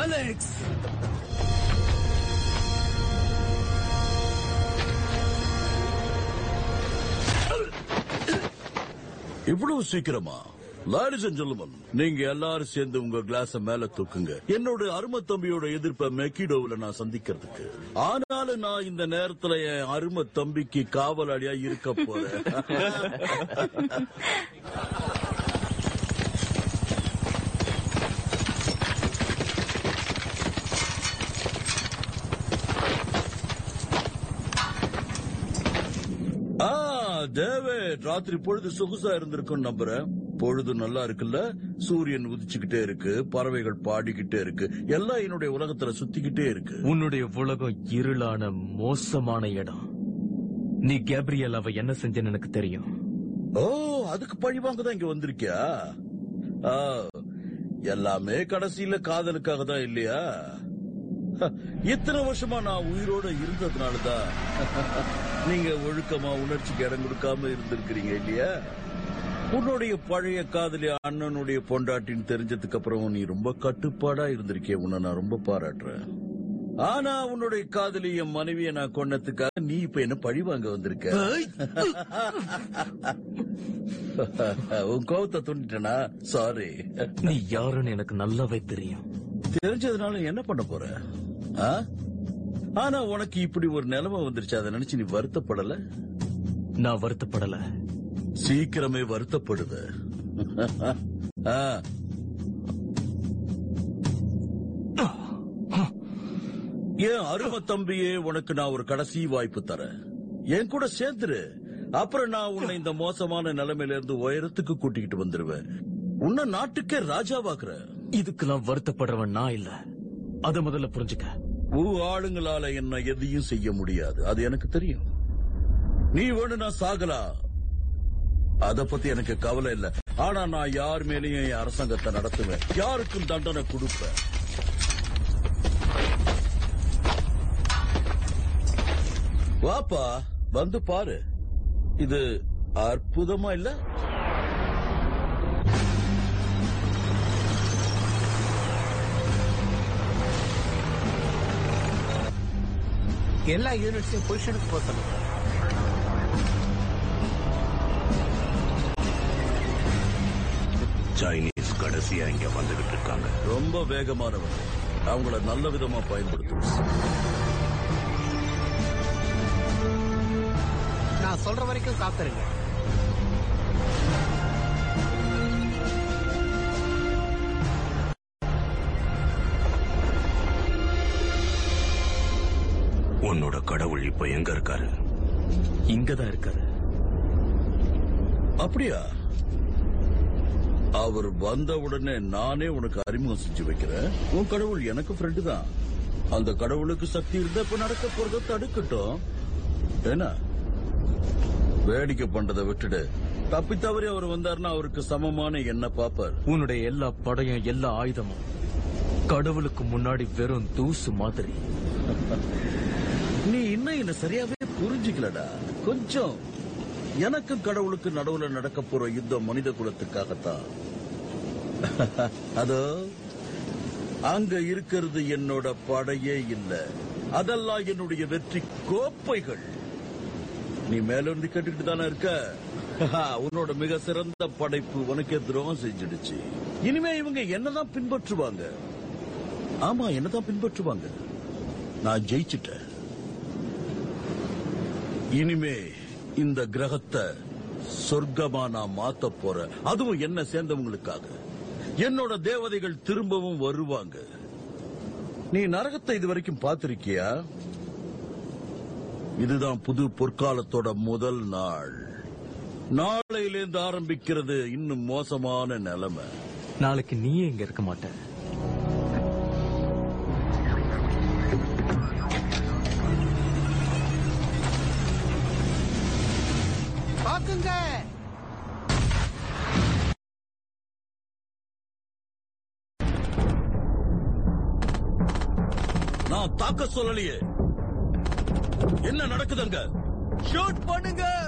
Alex இவ்வளவு சீக்கிரமா loris and gentleman நீங்க எல்லாரும் சேர்ந்து உங்க கிளாஸ மேல தூக்குங்க என்னோட அருமை தம்பியோட எதிர்ப்பை மெக்கிடோவில் நான் சந்திக்கிறதுக்கு ஆனாலும் நான் இந்த நேரத்துல என் அருமை தம்பிக்கு காவலாளியா இருக்க போறேன் ஆ டேவிட் ராத்திரி பொழுது சொகுசா இருந்திருக்கும் நம்புறேன் பொழுது நல்லா இருக்குல்ல சூரியன் உதிச்சுக்கிட்டே இருக்கு பறவைகள் பாடிக்கிட்டே இருக்கு எல்லாம் என்னுடைய உலகத்துல சுத்திக்கிட்டே இருக்கு உன்னுடைய உலகம் இருளான மோசமான இடம் நீ கேப்ரியல் அவ என்ன செஞ்சேன்னு எனக்கு தெரியும் ஓ அதுக்கு பழிவாங்க தான் இங்க வந்திருக்கியா ஆ, எல்லாமே கடைசியில காதலுக்காக தான் இல்லையா ஹ, இத்தனை வருஷமா நான் உயிரோட இருந்ததுனாலதான் நீங்க ஒழுக்கமா உணர்ச்சிக்கு இடம் கொடுக்காம இருந்திருக்கிறீங்க இல்லையா உன்னுடைய பழைய காதலி அண்ணனுடைய பொண்டாட்டின்னு தெரிஞ்சதுக்கு அப்புறம் நீ ரொம்ப கட்டுப்பாடா இருந்திருக்கிய உன்னை நான் ரொம்ப பாராட்டுறேன் ஆனா உன்னுடைய காதலி என் மனைவியை நான் கொன்னதுக்காக நீ இப்ப என்ன பழி வாங்க வந்திருக்க உன் கோவத்தை துண்டிட்டனா சாரி நீ யாருன்னு எனக்கு நல்லாவே தெரியும் தெரிஞ்சதுனால என்ன பண்ண போற ஆ? ஆனா உனக்கு இப்படி ஒரு நிலைமை வந்துருச்சு அதை நினைச்சு நீ வருத்தப்படல நான் வருத்தப்படல சீக்கிரமே வருத்தப்படுவ ஆ. ஏன் அருமை தம்பியே உனக்கு நான் ஒரு கடைசி வாய்ப்பு தரேன் என் கூட சேர்ந்துரு அப்புறம் நான் உன்னை இந்த மோசமான நிலைமையில இருந்து உயரத்துக்கு கூட்டிக்கிட்டு வந்துருவேன் உன்னை நாட்டுக்கே ராஜாவாக்குறேன் இதுக்கெல்லாம் வருத்தப்படுறவன் நான் இல்ல அத முதல்ல புரிஞ்சுக்க ஊ ஆளுங்களால என்ன எதையும் செய்ய முடியாது அது எனக்கு தெரியும் நீ வேணும்னா சாகலாம் அத பத்தி எனக்கு கவலை இல்ல ஆனா நான் யார் மேலேயும் என் அரசாங்கத்தை நடத்துவேன் யாருக்கும் தண்டனை கொடுப்பேன் வாப்பா வந்து பாரு இது அற்புதமா இல்ல எல்லா யூனிட்ஸையும் பொசிஷனுக்கு போக சொல்லுங்க சைனீஸ் கடைசியா இங்க வந்துகிட்டு இருக்காங்க ரொம்ப வேகமானவங்க அவங்கள நல்ல விதமா பயன்படுத்தணும் நான் சொல்ற வரைக்கும் காத்துருங்க உன்னோட கடவுள் இப்ப எங்க இருக்காரு இங்கதான் இருக்காரு அப்படியா அவர் வந்த உடனே நானே உனக்கு அறிமுகம் செஞ்சு வைக்கிறேன் உன் கடவுள் எனக்கு ஃப்ரெண்டு தான் அந்த கடவுளுக்கு சக்தி இருந்தா இப்ப நடக்க போறத தடுக்கட்டும் என்ன வேடிக்கை பண்றதை விட்டுடு தப்பி தவறி அவர் வந்தாருன்னா அவருக்கு சமமான என்ன பாப்பார் உன்னுடைய எல்லா படையும் எல்லா ஆயுதமும் கடவுளுக்கு முன்னாடி வெறும் தூசு மாதிரி நீ இன்னும் என்ன சரியாவே புரிஞ்சுக்கலடா கொஞ்சம் எனக்கும் கடவுளுக்கு நடுவுல நடக்க போற யுத்தம் மனித குலத்துக்காகத்தான் அதோ அங்க இருக்கிறது என்னோட படையே இல்ல அதெல்லாம் என்னுடைய வெற்றி கோப்பைகள் நீ மேல இருந்து கேட்டுக்கிட்டு தானே இருக்க உன்னோட மிக சிறந்த படைப்பு உனக்கே துரோகம் செஞ்சிடுச்சு இனிமே இவங்க என்னதான் பின்பற்றுவாங்க ஆமா என்னதான் பின்பற்றுவாங்க நான் ஜெயிச்சிட்டேன் இனிமே இந்த கிரகத்தை சொர்க்கமா நான் மாத்த போறேன் அதுவும் என்ன சேர்ந்தவங்களுக்காக என்னோட தேவதைகள் திரும்பவும் வருவாங்க நீ நரகத்தை இது வரைக்கும் பார்த்திருக்கியா இதுதான் புது பொற்காலத்தோட முதல் நாள் நாளையிலேருந்து ஆரம்பிக்கிறது இன்னும் மோசமான நிலைமை நாளைக்கு நீயே இங்க இருக்க மாட்ட பாக்குங்க நான் தாக்க சொல்லலையே என்ன நடக்குதுங்க ஷூட் பண்ணுங்க